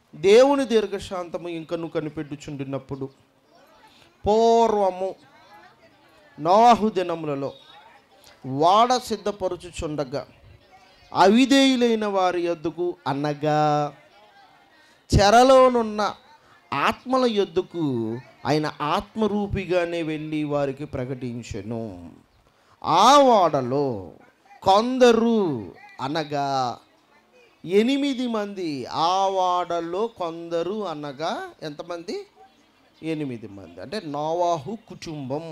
దేవుని దీర్ఘశాంతము ఇంకను కనిపెట్టుచుండినప్పుడు పూర్వము నోవాహు దినములలో వాడ సిద్ధపరుచుచుండగా అవిధేయులైన వారి యొద్దకు అనగా చెరలోనున్న ఆత్మల యొద్దకు ఆయన ఆత్మరూపిగానే వెళ్ళి వారికి ప్రకటించెను ఆ వాడలో కొందరు అనగా ఎనిమిది మంది ఆ వాడలో కొందరు అనగా ఎంతమంది ఎనిమిది మంది అంటే నోవాహు కుటుంబం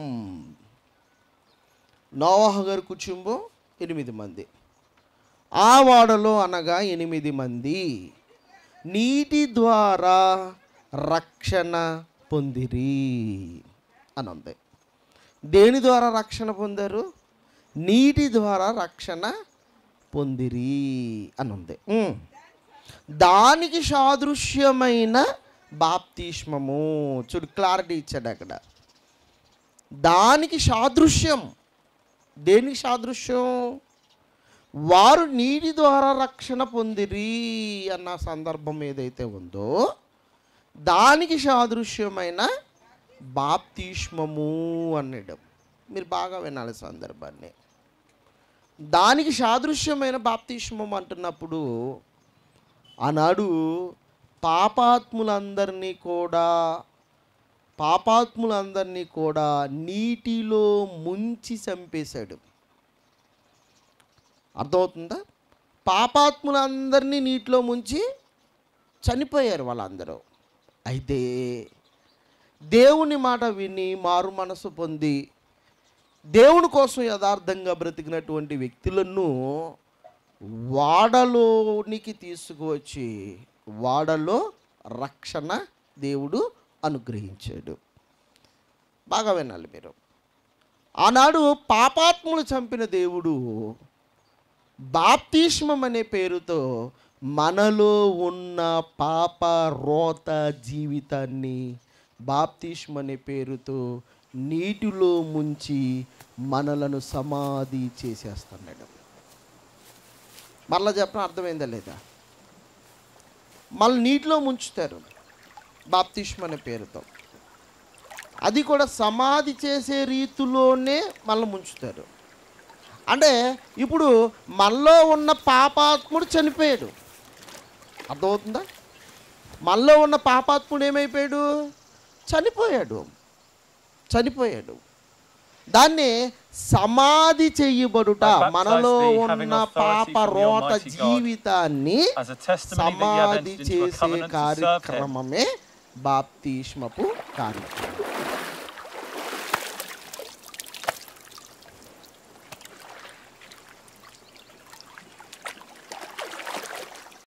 నోవాహు గారి కుటుంబం ఎనిమిది మంది ఆ వాడలో అనగా ఎనిమిది మంది నీటి ద్వారా రక్షణ పొందిరి అని ఉంది దేని ద్వారా రక్షణ పొందారు నీటి ద్వారా రక్షణ పొందిరి అని ఉంది ఉమ్. దానికి సాదృశ్యమైన బాప్తిష్మము చూడు క్లారిటీ ఇచ్చాడు అక్కడ దానికి సాదృశ్యం దేనికి సాదృశ్యం వారు నీటి ద్వారా రక్షణ పొందిరి అన్న సందర్భం ఏదైతే ఉందో దానికి సాదృశ్యమైన బాప్తిష్మము అన్నాడు మీరు బాగా వినాలి సందర్భాన్ని దానికి సాదృశ్యమైన బాప్తిష్మం అంటున్నప్పుడు ఆనాడు పాపాత్ములందరినీ కూడా పాపాత్ములందరినీ కూడా నీటిలో ముంచి చంపేశాడు అర్థమవుతుందా పాపాత్ములందరినీ నీటిలో ముంచి చనిపోయారు వాళ్ళందరూ అయితే దేవుని మాట విని మారు మనసు పొంది దేవుని కోసం యథార్థంగా బ్రతికినటువంటి వ్యక్తులను వాడలోనికి తీసుకువచ్చి వాడలో రక్షణ దేవుడు అనుగ్రహించాడు బాగా వినాలి మీరు ఆనాడు పాపాత్ములు చంపిన దేవుడు బాప్తిష్మం అనే పేరుతో మనలో ఉన్న పాప రోత జీవితాన్ని బాప్తిష్మ అనే పేరుతో నీటిలో ముంచి మనలను సమాధి చేసేస్తున్నాడు మరలా చెప్పడం అర్థమైందా లేదా మళ్ళీ నీటిలో ముంచుతారు బాప్తిష్మ అనే పేరుతో అది కూడా సమాధి చేసే రీతిలోనే మళ్ళీ ముంచుతారు అంటే ఇప్పుడు మనలో ఉన్న పాపాత్ముడు చనిపోయాడు అర్థమవుతుందా మనలో ఉన్న పాపాత్ముడు ఏమైపోయాడు చనిపోయాడు చనిపోయాడు దాన్ని సమాధి చెయ్యబడుట మనలో ఉన్న పాప రోత జీవితాన్ని As a testimony that you have సమాధి entered into a చేసే covenant to serve him. కార్యక్రమమే బాప్తిష్మపు కార్యక్రమం